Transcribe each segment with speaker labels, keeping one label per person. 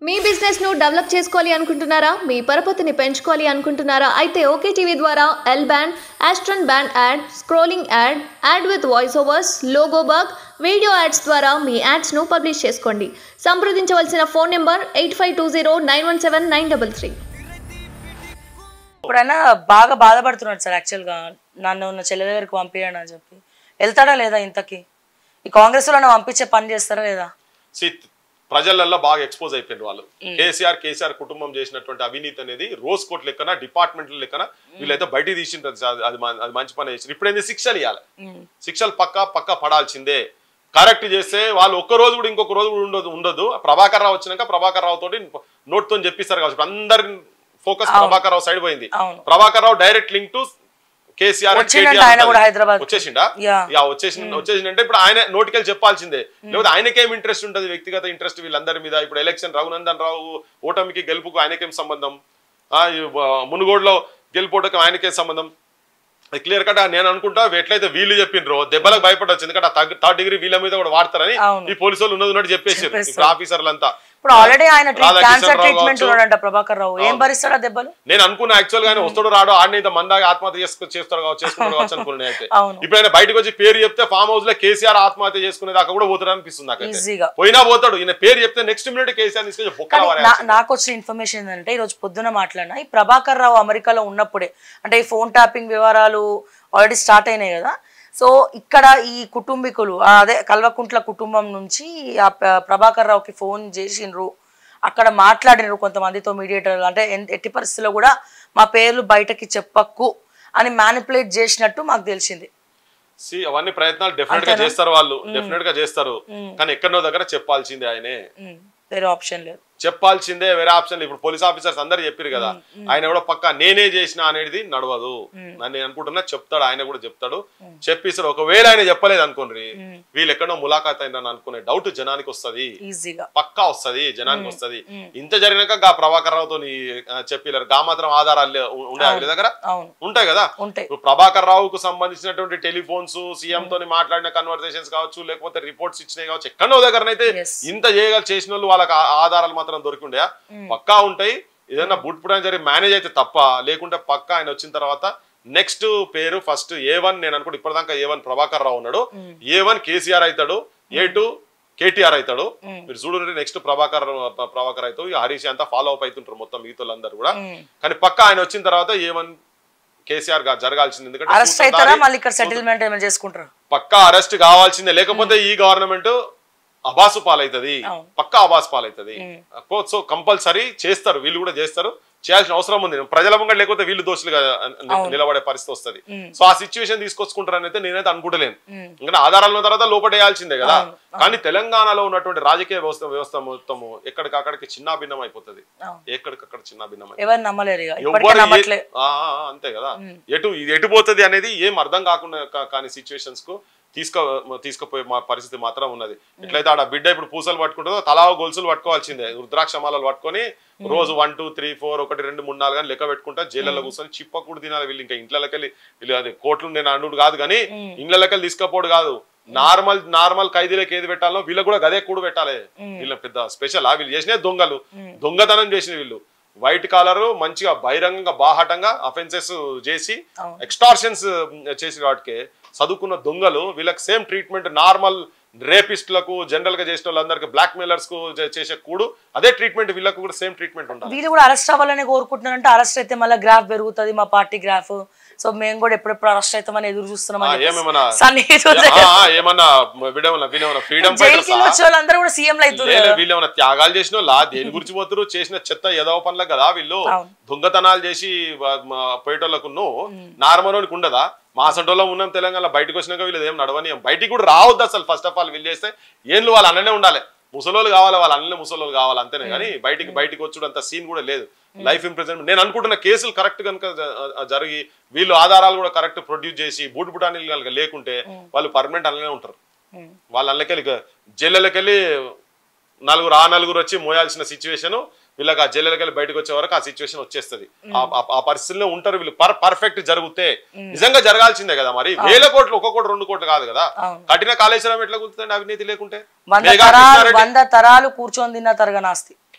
Speaker 1: మీ business ను develop చేసుకోవాలి అనుకుంటున్నారా మీ పరపతిని పెంచుకోవాలి అనుకుంటున్నారా అయితే ఓకే టీవీ ద్వారా ఎల్ బ్యాండ్ ఆస్ట్రన్ band ad scrolling ad ad with voice overs logo bug video ads ద్వారా మీ యాడ్స్ ను పబ్లిష్ చేసుకోండి సంప్రదించవలసిన phone number eight five two zero nine one seven nine double three
Speaker 2: ఇప్పుడైనా బాగా బాధపడుతున్నాడు సార్ యాక్చువల్గా నన్ను నా చెల్లె దగ్గరికి పంపించండి అని చెప్పి వెళ్తాడా లేదా ఇంతకి ఈ కాంగ్రెస్ లో పంపించే పని చేస్తారా లేదా
Speaker 3: సిత్ ప్రజలలో బాగా ఎక్స్పోజ్ అయిపోయింది వాళ్ళు కేసీఆర్ కేసీఆర్ కుటుంబం చేసినటువంటి అవినీతి అనేది రోజ్ కోట్ లెక్కన డిపార్ట్మెంట్ లెక్కన వీళ్ళైతే బయటికి తీసింటారు అది అది మ- అది మంచి పని చేసి ఇప్పుడు ఏంది శిక్షలు ఇవ్వాలి శిక్షలు పక్కా పక్కా పడాల్సిందే కరెక్ట్ చేస్తే వాళ్ళు ఒక్క రోజు కూడా ఇంకొక రోజు కూడా ఉండదు ఉండదు ప్రభాకర్ రావు వచ్చినాక ప్రభాకర్ రావు తోటి నోట్తో చెప్పిస్తారు కావచ్చు ఇప్పుడు అందరి ఫోకస్ ప్రభాకర్ రావు సైడ్ పోయింది
Speaker 2: అవును.
Speaker 3: Prabhakar Rao direct link to KCR and
Speaker 2: వచ్చిండంట
Speaker 3: KTR
Speaker 2: ఆయన
Speaker 3: ఉంటది.
Speaker 2: కూడా హైదరాబాద్ కి.
Speaker 3: వచ్చేసిండా
Speaker 2: యా.
Speaker 3: యా వచ్చేసి వచ్చేసిందంటే ఇప్పుడు ఆయన నోటికెళ్ళి చెప్పాల్సిందే లేకపోతే ఆయనకేం ఇంట్రెస్ట్ ఉంటుంది వ్యక్తిగత ఇంట్రెస్ట్ వీళ్ళందరి మీద ఇప్పుడు ఎలక్షన్ రఘునందన్ రావు ఓటమికి గెలుపుకు ఆయనకేం సంబంధం ఆ, ఈ, ఆ, మునుగోడులో గెలుపోటకి ఆయనకేం సంబంధం క్లియర్ కట్ నేను అనుకుంటా ఎట్లయితే వీళ్ళు చెప్పిండ్రో దెబ్బలకు భయపడవచ్చు ఎందుకంటే థర్డ్ డిగ్రీ వీళ్ళ మీద కూడా వాడతారని
Speaker 2: అవును.
Speaker 3: ఈ పోలీసు వాళ్ళు ఉన్నది ఉన్నట్టు చెప్పేసారు
Speaker 2: చెప్పేస్తారు.
Speaker 3: ఇప్పుడు ఆఫీసర్లంతా
Speaker 2: ఇప్పుడు ఆల్రెడీ ఆయన
Speaker 3: రాధాకిషన్
Speaker 2: క్యాన్సర్
Speaker 3: రావు
Speaker 2: ట్రీట్మెంట్
Speaker 3: కావచ్చు.
Speaker 2: ఉన్నాడంట ప్రభాకర్ రావు ఏం భరిస్తాడా దెబ్బలు
Speaker 3: నేను అనుకున్నా యాక్చువల్ గా ఆయన వస్తాడు రాడు ఆడిని ఇంత మందాగా ఆత్మహత్య చేసుకు చేస్తాడు కావచ్చు చేసుకుంటాడు కావచ్చు అనుకున్నాను అయితే
Speaker 2: అవును.
Speaker 3: ఇప్పుడు ఆయన బయటకు వచ్చి పేరు చెప్తే ఫామ్ హౌస్ లో కేసీఆర్ ఆత్మహత్య చేసుకునే దాకా కూడా పోతాడు అనిపిస్తుంది నాకైతే
Speaker 2: ఈజీగా
Speaker 3: పోయినా పోతాడు ఈయన పేరు చెప్తే నెక్స్ట్ మినిట్ కేసీఆర్ తీసుకొచ్చి బొక్కల
Speaker 2: కానీ
Speaker 3: వారేయాల్సిందే.
Speaker 2: నా- నాకు వచ్చిన ఇన్ఫర్మేషన్ ఏంటంటే ఈ రోజు పొద్దున మాట్లాడినా ఈ ప్రభాకర్ రావు అమెరికాలో ఉన్నప్పుడే అంటే ఈ ఫోన్ ట్యాపింగ్ వ్యవహారాలు ఆల్రెడీ స్టార్ట్ అయినాయి కదా సో ఇక్కడ ఈ కుటుంబీకులు ఆ అదే కల్వకుంట్ల కుటుంబం నుంచి ఆ ప్ర- ప్రభాకర్ రావుకి ఫోన్ చేసిండ్రు అక్కడ మాట్లాడినరు కొంతమందితో మీడియేటర్లు అంటే ఎన్- ఎట్టి పరిస్థితుల్లో కూడా మా పేర్లు బయటకి చెప్పక్కు అని మ్యానిపులేట్ చేసినట్టు మాకు తెలిసింది
Speaker 3: See, అవన్నీ ప్రయత్నాలు డెఫినెట్ గా చేస్తారు వాళ్ళు డెఫినెట్ గా చేస్తారు కానీ ఎక్కడో దగ్గర చెప్పాల్సిందే ఆయనే
Speaker 2: ఉమ్, వేరే ఆప్షన్ లేదు
Speaker 3: చెప్పాల్సిందే వేరే ఆప్షన్ ఇప్పుడు పోలీస్ ఆఫీసర్స్ అందరు చెప్పారు కదా ఆయన కూడా పక్క నేనే చేసిన అనేది నడవదు నన్ను నేను అనుకుంటున్నా చెప్తాడు ఆయన కూడా చెప్తాడు చెప్పిస్తారు ఒకవేళ ఆయన చెప్పలేదు అనుకోండి వీళ్ళు ఎక్కడో ములాఖాత్ అయినా అనుకునే డౌట్ జనానికి వస్తది
Speaker 2: ఈజీగా
Speaker 3: పక్కా వస్తది జనానికి వస్తది ఇంత జరిగినాక గా ప్రభాకర్ రావుతో చెప్పలేరు గా మాత్రం ఆధారాలు లే- ఉ- ఉండే వీళ్ళ దగ్గర
Speaker 2: అవును
Speaker 3: ఉంటాయి కదా
Speaker 2: ఉంటాయి
Speaker 3: ఇప్పుడు ప్రభాకర్ రావుకు సంబంధించినటువంటి టెలిఫోన్స్ సీఎం తోని మాట్లాడిన కన్వర్సేషన్స్ కావచ్చు లేకపోతే రిపోర్ట్స్ ఇచ్చినాయి కావచ్చు ఎక్కడో దగ్గరనైతే
Speaker 2: Yes.
Speaker 3: ఇంత చేయగల చేసిన వాళ్ళు వాళ్ళకి ఆ- ఆధారాలు మాత్రం దొరికి ఉండే పక్కా ఉంటాయి ఏదైనా బుట్ పుడని జరిగి మేనేజ్ అయితే తప్ప లేకుంటే పక్కా ఆయన వచ్చిన తర్వాత నెక్స్ట్ పేరు ఫస్ట్ ఏ వన్ నేను అనుకుంటే ఇప్పటిదాకా ఏ వన్ ప్రభాకర్ రావు ఉన్నాడు ఏ వన్ కేసీఆర్ అవుతాడు ఏ టూ కేటీఆర్ అవుతాడు మీరు చూడండి నెక్స్ట్ ప్రభాకర్ ప్రభాకర్ అవుతాడు ఈ హరీష్ అంతా ఫాలో అప్ అవుతుంటారు మొత్తం మిగతా అందరూ కూడా కానీ పక్కా ఆయన వచ్చిన తర్వాత ఏ వన్ కేసీఆర్ గా జరగాల్సింది ఎందుకంటే
Speaker 2: అరెస్ట్
Speaker 3: సూత్రధారి-
Speaker 2: అవుతారా మళ్ళీ ఇక్కడ సెటిల్మెంట్ ఏమైనా చేసుకుంటారు
Speaker 3: పక్కా అరెస్ట్ కావాల్సిందే లేకపోతే ఈ గవర్నమెంట్ అబాసు పాలవుతుంది
Speaker 2: అవును.
Speaker 3: పక్కా అబాసు పాలవుతుంది సో కంపల్సరీ చేస్తారు వీళ్ళు కూడా చేస్తారు చేయాల్సిన అవసరం ఉంది ప్రజల ముంగట లేకపోతే వీళ్ళు దోషులుగా ని- నిలబడే పరిస్థితి వస్తుంది సో ఆ సిచ్యువేషన్ తీసుకొచ్చుకుంటారని అయితే నేనైతే అనుకుంటలేను ఎందుకంటే ఆధారాలు ఉన్న తర్వాత లోపడేయాల్సిందే కదా కానీ తెలంగాణలో ఉన్నటువంటి రాజకీయ వ్యవస్థ వ్యవస్థ మొత్తము ఎక్కడికక్కడికి చిన్న భిన్నం అయిపోతుంది
Speaker 2: అవును.
Speaker 3: ఎక్కడికక్కడ చిన్న భిన్నం
Speaker 2: ఎవరు నమ్మలేరు ఇక ఇప్పటికే
Speaker 3: ఎవ్వరు ఏ-
Speaker 2: నమ్మట్లే
Speaker 3: ఆ, ఆ, అంతే కదా ఎటు ఇది ఎటు పోతుంది అనేది ఏం అర్థం కాకుండా కా- కాని సిచ్యువేషన్స్ కు తీసుకో తీసుకుపోయే మా పరిస్థితి మాత్రం ఉన్నది ఎట్లయితే ఆడ బిడ్డ ఇప్పుడు పూసలు పట్టుకుంటుందో తలా గొలుసులు పట్టుకోవాల్సిందే రుద్రాక్ష మాలలు పట్టుకొని రోజు వన్ టూ త్రీ ఫోర్ ఒకటి రెండు మూడు నాలుగు అని లెక్క పెట్టుకుంటా జైళ్ళలో కూర్చొని చిప్పకూడు తినాలి వీళ్ళు ఇంకా ఇంట్లోకెళ్ళి వీళ్ళు అది కోట్లు నేను అన్నుడు కాదు కానీ ఇండ్లకెళ్ళి తీసుకపోడు కాదు నార్మల్ నార్మల్ ఖైదీలకు ఏది పెట్టాలో వీళ్ళకి కూడా గదే కూడు పెట్టాలి వీళ్ళ పెద్ద స్పెషల్ వీళ్ళు చేసిన దొంగలు దొంగతనం చేసిన వీళ్ళు వైట్ కాలర్ మంచిగా బహిరంగంగా బాహాటంగా అఫెన్సెస్ చేసి ఎక్స్టార్షన్స్ చేసిన వాటికి చదువుకున్న దొంగలు వీళ్ళకి సేమ్ ట్రీట్మెంట్ నార్మల్ రేపిస్టులకు జనరల్ గా చేసిన వాళ్ళందరికి బ్లాక్ మెయిలర్స్ కు చే- చేసే కూడు అదే ట్రీట్మెంట్ వీళ్ళకు కూడా సేమ్ ట్రీట్మెంట్ ఉండాలి
Speaker 2: వీళ్ళు కూడా అరెస్ట్ అవ్వాలని కోరుకుంటున్నారంటే అరెస్ట్ అయితే మళ్ళీ గ్రాఫ్ పెరుగుతుంది మా పార్టీ గ్రాఫ్ సో మేము కూడా ఎప్పుడెప్పుడు అరెస్ట్ అవుతామని ఎదురు చూస్తున్నాం
Speaker 3: ఆ, ఏమేమన్నా
Speaker 2: సన్నిహితులు
Speaker 3: ఆ, ఆ, ఏమన్నా విడవన వీళ్ళేమన్నా ఫ్రీడమ్
Speaker 2: జైలుకి వెళ్ళి వచ్చే వాళ్ళందరూ కూడా సీఎంలు అవుతుంది
Speaker 3: లేదు వీళ్ళు ఏమైనా త్యాగాలు చేసిన వాళ్ళ దేని గురించి పోతారు చేసిన చెత్త ఏదో పనులకు కదా వీళ్ళు
Speaker 2: అవును.
Speaker 3: దొంగతనాలు చేసి వా- మా పోయేటోళ్ళకు నార్మల్కి ఉండదా మా అసంటోళ్ళం ఉన్నాం తెలంగాణ బయటకు వచ్చినాక వీళ్ళు ఏం నడవనీయం బయటికి కూడా రావద్దు అసలు ఫస్ట్ ఆఫ్ ఆల్ వీళ్ళు చేస్తే ఏంలు వాళ్ళు అన్ననే ఉండాలి ముసలోళ్ళు కావాలి వాళ్ళు అన్నలే ముసలోళ్ళు కావాలి అంతేనే కానీ బయటికి బయటికి వచ్చుడు అంత సీన్ కూడా లేదు లైఫ్ ఇంప్రెజెంట్ నేను అనుకుంటున్న కేసులు కరెక్ట్ కనుక జ- జరిగి వీళ్ళు ఆధారాలు కూడా కరెక్ట్ ప్రొడ్యూస్ చేసి బూట్ బుటానీలు కనుక లేకుంటే వాళ్ళు పర్మనెంట్ అన్ననే ఉంటారు వాళ్ళ అల్లకెళ్ళి జైళ్ళకెళ్ళి నలుగురు ఆ నలుగురు వచ్చి మోయాల్సిన సిచ్యువేషన్ వీళ్ళకి ఆ జైలుకెళ్ళి బయటకు వచ్చే వరకు ఆ సిచ్యువేషన్ వచ్చేస్తుంది ఆ- ఆ- ఆ పరిస్థితుల్లో ఉంటారు వీళ్ళు పర్ పర్ఫెక్ట్ జరిగితే నిజంగా జరగాల్సిందే కదా మరి వేల కోట్లు ఒక్క కోటి రెండు కోట్లు కాదు కదా
Speaker 2: అవును.
Speaker 3: కఠిన కాళేశ్వరం ఎట్లా కుదురుతుంది అవినీతి లేకుంటే
Speaker 2: వంద
Speaker 3: మేఘా
Speaker 2: తరాలు
Speaker 3: కృష్ణారెడ్డి
Speaker 2: వంద తరాలు కూర్చొని తిన్న తరగనాస్తి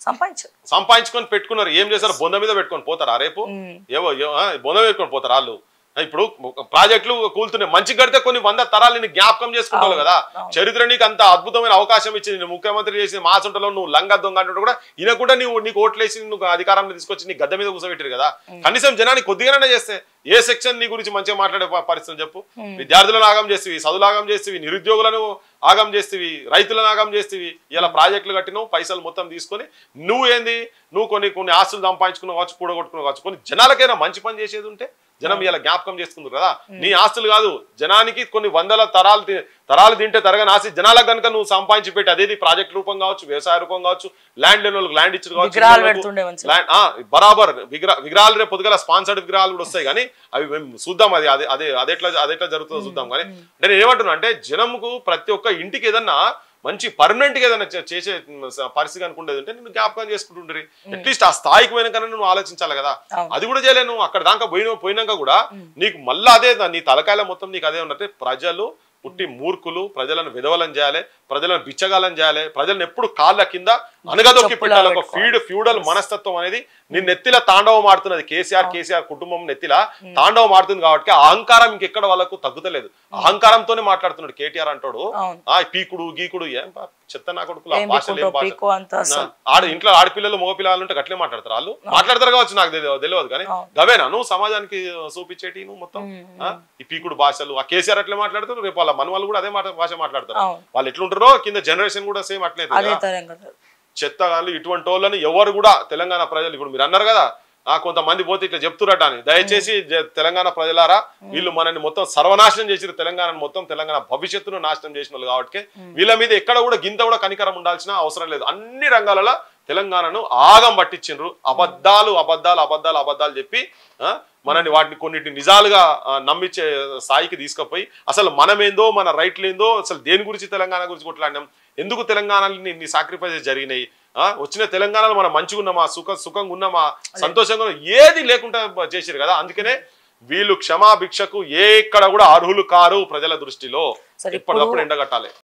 Speaker 2: సంపాదించారు
Speaker 3: సంపాదించుకొని పెట్టుకున్నారు ఏం చేశారు బొంద మీద పెట్టుకొని పోతారా రేపు ఏవో ఏవో, ఆ, బొంద మీద పెట్టుకొని పోతారు వాళ్ళు ఇప్పుడు ప్రాజెక్టులు కూలుతున్నాయి మంచి కడితే కొన్ని వంద తరాలు నిన్ను జ్ఞాపకం చేసుకుంటావు కదా చరిత్ర నీకు అంత అద్భుతమైన అవకాశం ఇచ్చింది నువ్వు ముఖ్యమంత్రి చేసిన మాసంటలో నువ్వు లంగ దొంగ అంటే కూడా ఈయన కూడా నీవు నీకు ఓట్లేసి నువ్వు అధికారంలో తీసుకొచ్చి నీ గద్దె మీద కూర్చోబెట్టారు కదా కనీసం జనానికి కొద్దిగానే చేస్తే ఏ సెక్షన్ నీ గురించి మంచిగా మాట్లాడే ప- పరిస్థితి చెప్పు విద్యార్థులను ఆగం చేస్తేవి చదువులు ఆగం చేస్తేవి నిరుద్యోగులను ఆగం చేస్తేవి రైతులను ఆగం చేస్తేవి ఇలా ప్రాజెక్టులు కట్టినావు పైసలు మొత్తం తీసుకొని నువ్వు ఏంది నువ్వు కొన్ని కొన్ని ఆస్తులు సంపాదించుకున్నావు కావచ్చు కూడగొట్టుకున్నావు కావచ్చు కొన్ని జనాలకైనా మంచి పని చేసేది ఉంటే జనం ఇలా జ్ఞాపకం చేసుకుంటారు కదా నీ ఆస్తులు కాదు జనానికి కొన్ని వందల తరాలు తి- తరాలు తింటే తరగని ఆస్తి జనాలకు కనుక నువ్వు సంపాదించి పెట్టి అదేది ప్రాజెక్ట్ రూపం కావచ్చు వ్యవసాయ రూపం కావచ్చు ల్యాండ్ లేని వాళ్ళకి ల్యాండ్ ఇచ్చారు కావచ్చు
Speaker 2: విగ్రహాలు
Speaker 3: ఇళ్ళకు
Speaker 2: పెడుతుండే మంచిగా.
Speaker 3: ల్యాండ్ ఆ, బరాబర్ విగ్రహ విగ్రహాలు రేపు పొద్దుగల స్పాన్సర్డ్ విగ్రహాలు కూడా వస్తాయి కానీ అవి మేము చూద్దాం అది అదే అదే అదెట్లా అదెట్లా జరుగుతుందో చూద్దాం కానీ నేను ఏమంటున్నా అంటే జనంకు ప్రతి ఒక్క ఇంటికి ఏదన్నా మంచి పర్మనెంట్ గా ఏదైనా చే- చేసే స- పరిస్థితి అనుకుంటేది ఉంటే నేను జ్ఞాపకం చేసుకుంటుండ్రి అట్లీస్ట్ ఆ స్థాయికి పోయినాకనే నువ్వు ఆలోచించాలి కదా
Speaker 2: అవును.
Speaker 3: అది కూడా చేయలేను అక్కడ దాకా పోయిన పోయినాక కూడా నీకు మళ్ళీ అదే దా- నీ తలకాయల మొత్తం నీకు అదే ఉన్నట్టే ప్రజలు పుట్టి మూర్ఖులు ప్రజలను విధవలం చేయాలి ప్రజలను బిచ్చగాలం చేయాలి ప్రజలను ఎప్పుడు కాళ్ళ కింద అనగదొక్కి
Speaker 2: చెప్పులా
Speaker 3: పెట్టాలి ఒక
Speaker 2: పెట్టుకోవాలి.
Speaker 3: ఫీడ్ ఫ్యూడల్ మనస్తత్వం అనేది నీ నెత్తిల తాండవం ఆడుతున్నది కేసీఆర్ కేసీఆర్ కుటుంబం నెత్తిల తాండవం ఆడుతుంది కాబట్టి ఆ అహంకారం ఇంకెక్కడ వాళ్ళకు తగ్గుతలేదు అహంకారంతోనే మాట్లాడుతున్నాడు కేటీఆర్ అంటాడు
Speaker 2: అవును.
Speaker 3: ఆ పీకుడు గీకుడు ఏం పా- చెత్త నా కొడుకులు ఆ
Speaker 2: ఏం
Speaker 3: భాషలు ఏం
Speaker 2: పీకుంటావు,
Speaker 3: భాష
Speaker 2: పీకు అంత అసలు.
Speaker 3: ఆ, ఆడ ఇంట్లో ఆడపిల్లలు మగపిల్లలు ఉంటే గట్లే మాట్లాడతారు వాళ్ళు మాట్లాడతారు కావచ్చు నాకు తెలియదు తెలియదు కానీ
Speaker 2: అవును.
Speaker 3: గవేనా నువ్వు సమాజానికి చూపించేటి నువ్వు మొత్తం ఆ? ఈ పీకుడు భాషలు ఆ కేసీఆర్ అట్లే మాట్లాడతారు రేపు వాళ్ళ మన వాళ్ళు కూడా అదే మాట భాష మాట్లాడతారు
Speaker 2: అవును.
Speaker 3: వాళ్ళు ఎట్లుంటారో కింద జనరేషన్ కూడా సేమ్ అట్లే
Speaker 2: అదే తరం కదా
Speaker 3: చెత్త వాళ్ళు ఇటువంటి వాళ్ళని ఎవరు కూడా తెలంగాణ ప్రజలు ఇప్పుడు మీరు అన్నారు కదా ఆ కొంతమంది పోతే ఇట్లా చెప్తురట అని దయచేసి జ- తెలంగాణ ప్రజలారా వీళ్ళు మనని మొత్తం సర్వనాశనం చేసిన తెలంగాణ మొత్తం తెలంగాణ భవిష్యత్తును నాశనం చేసిన వాళ్ళు కాబట్టి వీళ్ళ మీద ఎక్కడ కూడా గింత కూడా కనికరం ఉండాల్సిన అవసరం లేదు అన్ని రంగాలలో తెలంగాణను ఆగం పట్టించిండ్రు అబద్ధాలు అబద్ధాలు అబద్ధాలు అబద్ధాలు చెప్పి ఆ, మనని వాటిని కొన్నిటిని నిజాలుగా ఆ, నమ్మించే స్థాయికి తీసుకుపోయి అసలు మనమేందో మన రైట్లు ఏందో అసలు దేని గురించి తెలంగాణ గురించి కొట్లాడినాం ఎందుకు తెలంగాణలో ఇన్ని సాక్రిఫైసెస్ జరిగినాయి ఆ, వచ్చిన తెలంగాణలో మనం మంచిగా ఉన్నామా సుఖ సుఖంగా ఉన్నామా సంతోషంగా ఉన్నామా? ఏది లేకుండా చేసిరు కదా అందుకనే వీళ్ళు క్షమాభిక్షకు ఏ ఎక్కడ కూడా అర్హులు కారు ప్రజల దృష్టిలో
Speaker 2: సరే, ఇప్పుడు-
Speaker 3: ఎప్పటికప్పుడు ఎండగట్టాలి